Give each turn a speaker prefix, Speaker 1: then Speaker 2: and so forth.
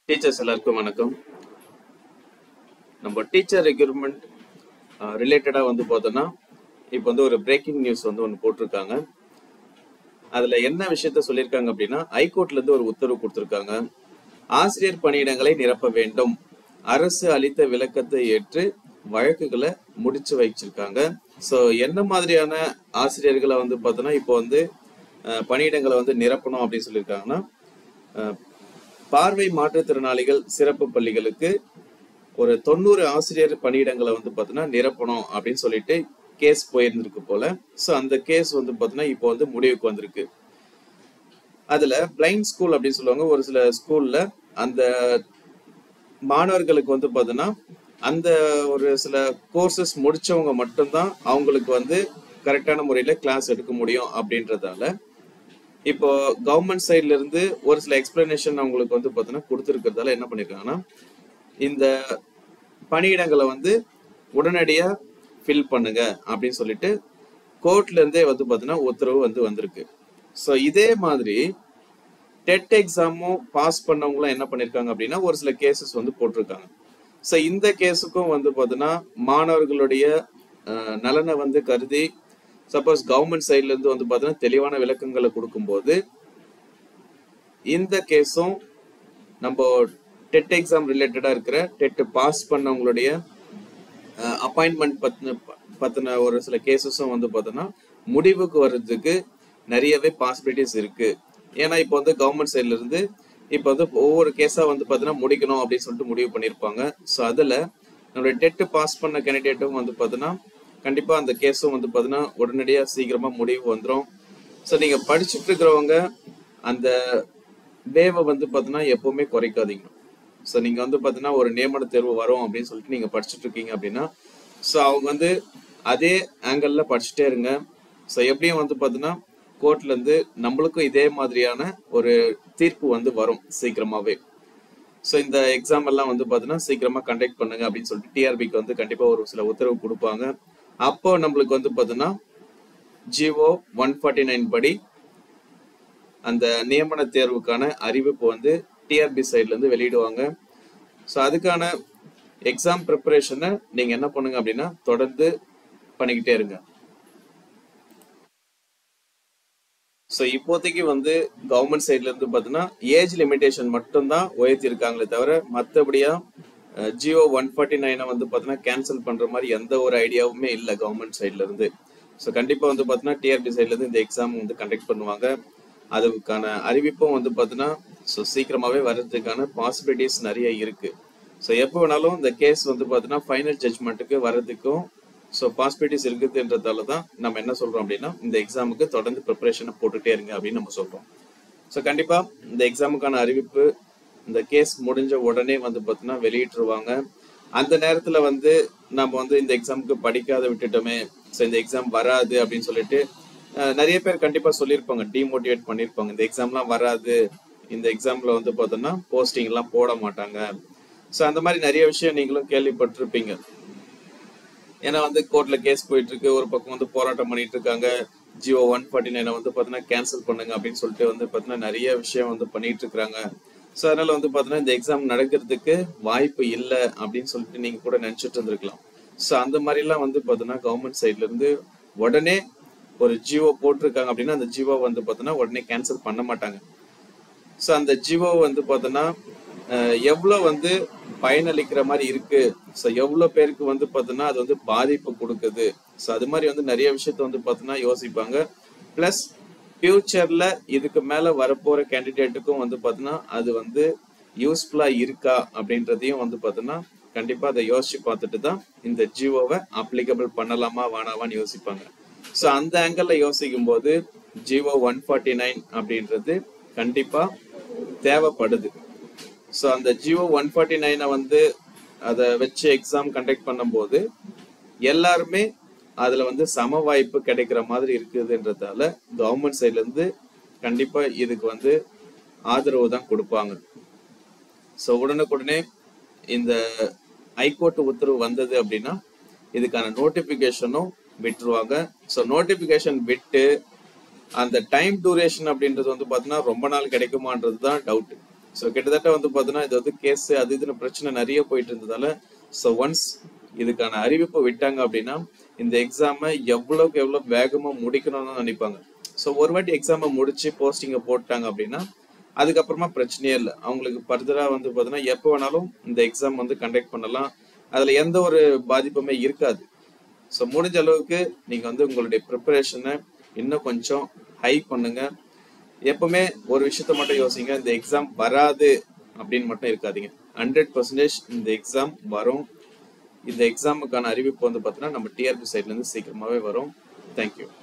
Speaker 1: teachers எல்லாருக்கும் வணக்கம் நம்ம டீச்சர் ரெக்ரூட்மெண்ட் ரிலேட்டடாக வந்து பார்த்தோன்னா இப்போ வந்து ஒரு பிரேக்கிங் நியூஸ் வந்து ஒன்று போட்டிருக்காங்க அதில் என்ன விஷயத்த சொல்லியிருக்காங்க அப்படின்னா ஹைகோர்ட்லேருந்து ஒரு உத்தரவு கொடுத்துருக்காங்க ஆசிரியர் பணியிடங்களை நிரப்ப வேண்டும் அரசு அளித்த விளக்கத்தை ஏற்று வழக்குகளை முடிச்சு வச்சிருக்காங்க ஸோ என்ன மாதிரியான ஆசிரியர்களை வந்து பார்த்தோன்னா இப்போ வந்து அஹ், பணியிடங்களை வந்து நிரப்பணும் அப்படின்னு சொல்லியிருக்காங்கன்னா அஹ், பார்வை மாற்றுத்திறனாளிகள் சிறப்பு பள்ளிகளுக்கு ஒரு தொண்ணூறு ஆசிரியர் பணியிடங்களை வந்து பார்த்தீங்கன்னா நிரப்பணும் அப்படின்னு சொல்லிட்டு கேஸ் போயிருந்திருக்கு போல ஸோ அந்த கேஸ் வந்து பார்த்தீங்கன்னா இப்போ வந்து முடிவுக்கு வந்திருக்கு அதுல பிளைண்ட் ஸ்கூல் அப்படின்னு சொல்லுவாங்க ஒரு சில ஸ்கூல்ல அந்த மாணவர்களுக்கு வந்து பார்த்தீங்கன்னா அந்த ஒரு சில கோர்சஸ் முடிச்சவங்க மட்டும்தான் அவங்களுக்கு வந்து கரெக்டான முறையில் கிளாஸ் எடுக்க முடியும் அப்படின்றதால இப்போ கவர்மெண்ட் சைட்ல இருந்து ஒரு சில எக்ஸ்பிளனேஷன் அவங்களுக்கு வந்து பார்த்தீங்கன்னா கொடுத்துருக்கிறதால என்ன பண்ணிருக்காங்கன்னா இந்த பணியிடங்களை வந்து உடனடியா ஃபில் பண்ணுங்க அப்படின்னு சொல்லிட்டு கோர்ட்ல இருந்தே வந்து பார்த்தீங்கன்னா உத்தரவு வந்து வந்திருக்கு ஸோ இதே மாதிரி டெட் எக்ஸாமும் பாஸ் பண்ணவங்களும் என்ன பண்ணிருக்காங்க அப்படின்னா ஒரு சில கேசஸ் வந்து போட்டிருக்காங்க ஸோ இந்த கேஸுக்கும் வந்து பார்த்தீங்கன்னா மாணவர்களுடைய அஹ், நலனை வந்து கருதி சப்போஸ் கவர்மெண்ட் சைட்ல இருந்து வந்து பார்த்தீங்கன்னா தெளிவான விளக்கங்களை கொடுக்கும்போது இந்த கேஸும் நம்ம டெட் எக்ஸாம் ரிலேட்டடா இருக்கிற டெட் பாஸ் பண்ணவங்களுடைய அப்பாயின்மெண்ட் பத்தின பத்தின ஒரு சில கேசஸும் வந்து பார்த்தோன்னா முடிவுக்கு வர்றதுக்கு நிறையவே பாசிபிலிட்டிஸ் இருக்கு ஏன்னா இப்போ வந்து கவர்மெண்ட் சைட்ல இருந்து இப்போ வந்து ஒவ்வொரு கேஸா வந்து பார்த்தீங்கன்னா முடிக்கணும் அப்படின்னு சொல்லிட்டு முடிவு பண்ணியிருப்பாங்க ஸோ அதில் நம்மளுடைய டெட் பாஸ் பண்ண கேண்டிடேட்டும் வந்து பார்த்தீங்கன்னா கண்டிப்பாக அந்த கேஸும் வந்து பார்த்தீங்கன்னா உடனடியாக சீக்கிரமாக முடிவு வந்துடும் ஸோ நீங்கள் படிச்சுட்டு இருக்கிறவங்க அந்த வேவை வந்து பார்த்தீங்கன்னா எப்பவுமே குறைக்காதீங்க ஸோ நீங்கள் வந்து பார்த்தீங்கன்னா ஒரு நியமன தேர்வு வரும் அப்படின்னு சொல்லிட்டு நீங்கள் படிச்சுட்டு இருக்கீங்க அப்படின்னா ஸோ அவங்க வந்து அதே ஆங்கிளில் படிச்சுட்டே இருங்க ஸோ எப்படியும் வந்து பார்த்தீங்கன்னா கோர்ட்லேருந்து நம்மளுக்கும் இதே மாதிரியான ஒரு தீர்ப்பு வந்து வரும் சீக்கிரமாகவே ஸோ இந்த எக்ஸாம் எல்லாம் வந்து பார்த்தீங்கன்னா சீக்கிரமாக கண்டக்ட் பண்ணுங்க அப்படின்னு சொல்லிட்டு டிஆர்பிக்கு வந்து கண்டிப்பாக ஒரு சில உத்தரவு கொடுப்பாங்க அப்போ நம்மளுக்கு வந்து பார்த்தீங்கன்னா ஜிஓ ஒன் ஃபார்ட்டி நைன் படி அந்த நியமன தேர்வுக்கான அறிவிப்பு வந்து டிஆர்பி சைட்ல இருந்து வெளியிடுவாங்க ஸோ அதுக்கான எக்ஸாம் ப்ரிப்பரேஷனை நீங்க என்ன பண்ணுங்க அப்படின்னா தொடர்ந்து பண்ணிக்கிட்டே இருங்க ஸோ இப்போதைக்கு வந்து கவர்மெண்ட் சைட்ல இருந்து பார்த்தீங்கன்னா ஏஜ் லிமிடேஷன் மட்டும்தான் உயர்த்தி இருக்காங்களே தவிர மற்றபடியா ஜியோ ஒன் ஃபார்ட்டி நைனை வந்து பார்த்தீங்கன்னா கேன்சல் பண்ற மாதிரி எந்த ஒரு ஐடியாவுமே இல்லை கவர்மெண்ட் சைட்ல இருந்து ஸோ கண்டிப்பா வந்து பார்த்தீங்கன்னா டிஆர்பி சைட்ல இருந்து இந்த எக்ஸாம் வந்து கண்டக்ட் பண்ணுவாங்க அதுக்கான அறிவிப்பும் வந்து பார்த்தீங்கன்னா ஸோ சீக்கிரமாவே வர்றதுக்கான பாசிபிலிட்டிஸ் நிறைய இருக்கு ஸோ எப்போ வேணாலும் இந்த கேஸ் வந்து பார்த்தீங்கன்னா ஃபைனல் ஜட்ஜ்மெண்ட்டுக்கு வர்றதுக்கும் ஸோ பாசிபிலிட்டிஸ் இருக்குதுன்றதால தான் நம்ம என்ன சொல்றோம் அப்படின்னா இந்த எக்ஸாமுக்கு தொடர்ந்து ப்ரிப்பரேஷனை போட்டுட்டே இருங்க அப்படின்னு நம்ம சொல்றோம் ஸோ கண்டிப்பா இந்த எக்ஸாமுக்கான அறிவிப்பு இந்த கேஸ் முடிஞ்ச உடனே வந்து பார்த்தீங்கன்னா வெளியிட்டுருவாங்க அந்த நேரத்துல வந்து நம்ம வந்து இந்த எக்ஸாமுக்கு படிக்காத விட்டுட்டோமே ஸோ இந்த எக்ஸாம் வராது அப்படின்னு சொல்லிட்டு அஹ், நிறைய பேர் கண்டிப்பா சொல்லியிருப்பாங்க டிமோட்டிவேட் பண்ணியிருப்பாங்க இந்த எக்ஸாம்லாம் வராது இந்த எக்ஸாம்ல வந்து பார்த்தோம்னா போஸ்டிங் எல்லாம் போட மாட்டாங்க ஸோ அந்த மாதிரி நிறைய விஷயம் நீங்களும் கேள்விப்பட்டிருப்பீங்க ஏன்னா வந்து கோர்ட்ல கேஸ் போயிட்டு இருக்கு ஒரு பக்கம் வந்து போராட்டம் பண்ணிட்டு இருக்காங்க ஜியோ ஒன் ஃபார்ட்டி நைனை வந்து பார்த்தீங்கன்னா கேன்சல் பண்ணுங்க அப்படின்னு சொல்லிட்டு வந்து பார்த்தீங்கன்னா நிறைய விஷயம் வந்து பண்ணிட்டு இருக்காங்க ஸோ அதனால வந்து பார்த்தீங்கன்னா இந்த எக்ஸாம் நடக்கிறதுக்கு வாய்ப்பு இல்லை அப்படின்னு சொல்லிட்டு நீங்க கூட நினைச்சிட்டு இருந்திருக்கலாம் ஸோ அந்த மாதிரிலாம் வந்து பார்த்தீங்கன்னா கவர்மெண்ட் சைட்ல இருந்து உடனே ஒரு ஜியோ போட்டிருக்காங்க அப்படின்னா அந்த ஜியோ வந்து பார்த்தீங்கன்னா உடனே கேன்சல் பண்ண மாட்டாங்க ஸோ அந்த ஜியோ வந்து பார்த்தோன்னா எவ்வளோ வந்து பயனளிக்கிற மாதிரி இருக்கு ஸோ எவ்வளோ பேருக்கு வந்து பார்த்தோன்னா அது வந்து பாதிப்பு கொடுக்குது ஸோ அது மாதிரி வந்து நிறைய விஷயத்த வந்து பார்த்தோன்னா யோசிப்பாங்க ப்ளஸ் ஃபியூச்சர்ல இதுக்கு மேல வரப்போற கேண்டிடேட்டுக்கும் வந்து பார்த்தோன்னா அது வந்து யூஸ்ஃபுல்லா இருக்கா அப்படின்றதையும் வந்து பார்த்தோன்னா கண்டிப்பா அதை யோசிச்சு பார்த்துட்டு தான் இந்த ஜியோவை அப்ளிகபிள் பண்ணலாமா வேணாமான்னு யோசிப்பாங்க ஸோ அந்த ஆங்கிள் யோசிக்கும் போது ஜியோ ஒன் ஃபார்ட்டி நைன் அப்படின்றது கண்டிப்பா தேவைப்படுது ஸோ அந்த ஜியோ ஒன் ஃபார்ட்டி நைனை வந்து அதை வச்சு எக்ஸாம் கண்டக்ட் பண்ணும்போது எல்லாருமே அதுல வந்து சம வாய்ப்பு கிடைக்கிற மாதிரி இருக்குதுன்றதால கவர்மெண்ட் சைட்ல இருந்து கண்டிப்பா இதுக்கு வந்து ஆதரவு தான் கொடுப்பாங்க ஸோ உடனுக்குடனே இந்த ஹைகோர்ட் உத்தரவு வந்தது அப்படின்னா இதுக்கான நோட்டிபிகேஷனும் விட்டுருவாங்க ஸோ நோட்டிபிகேஷன் விட்டு அந்த டைம் டூரேஷன் அப்படின்றது வந்து பார்த்தீங்கன்னா ரொம்ப நாள் கிடைக்குமான்றது தான் டவுட் ஸோ கிட்டத்தட்ட வந்து பார்த்தீங்கன்னா இது வந்து கேஸ் அது இதுன்னு பிரச்சனை நிறைய போயிட்டு இருந்ததால ஸோ ஒன்ஸ் இதுக்கான அறிவிப்பு விட்டாங்க அப்படின்னா இந்த எக்ஸாமை எவ்வளோக்கு எவ்வளோ வேகமாக முடிக்கணும்னு நினைப்பாங்க ஸோ ஒரு வாட்டி எக்ஸாமை முடிச்சு போஸ்டிங்கை போட்டாங்க அப்படின்னா அதுக்கப்புறமா பிரச்சனையே இல்லை அவங்களுக்கு ஃபர்தராக வந்து பார்த்தீங்கன்னா எப்போ வேணாலும் இந்த எக்ஸாம் வந்து கண்டக்ட் பண்ணலாம் அதில் எந்த ஒரு பாதிப்புமே இருக்காது ஸோ முடிஞ்ச அளவுக்கு நீங்கள் வந்து உங்களுடைய ப்ரிப்பரேஷனை இன்னும் கொஞ்சம் ஹை பண்ணுங்க எப்பவுமே ஒரு விஷயத்த மட்டும் யோசிங்க இந்த எக்ஸாம் வராது அப்படின்னு மட்டும் இருக்காதீங்க ஹண்ட்ரட் பர்சன்டேஜ் இந்த எக்ஸாம் வரும் இந்த எக்ஸாமுக்கான அறிவிப்பு வந்து பார்த்தீங்கன்னா நம்ம டிஆர்பி சைட்லேருந்து சீக்கிரமாகவே வரும் தேங்க்யூ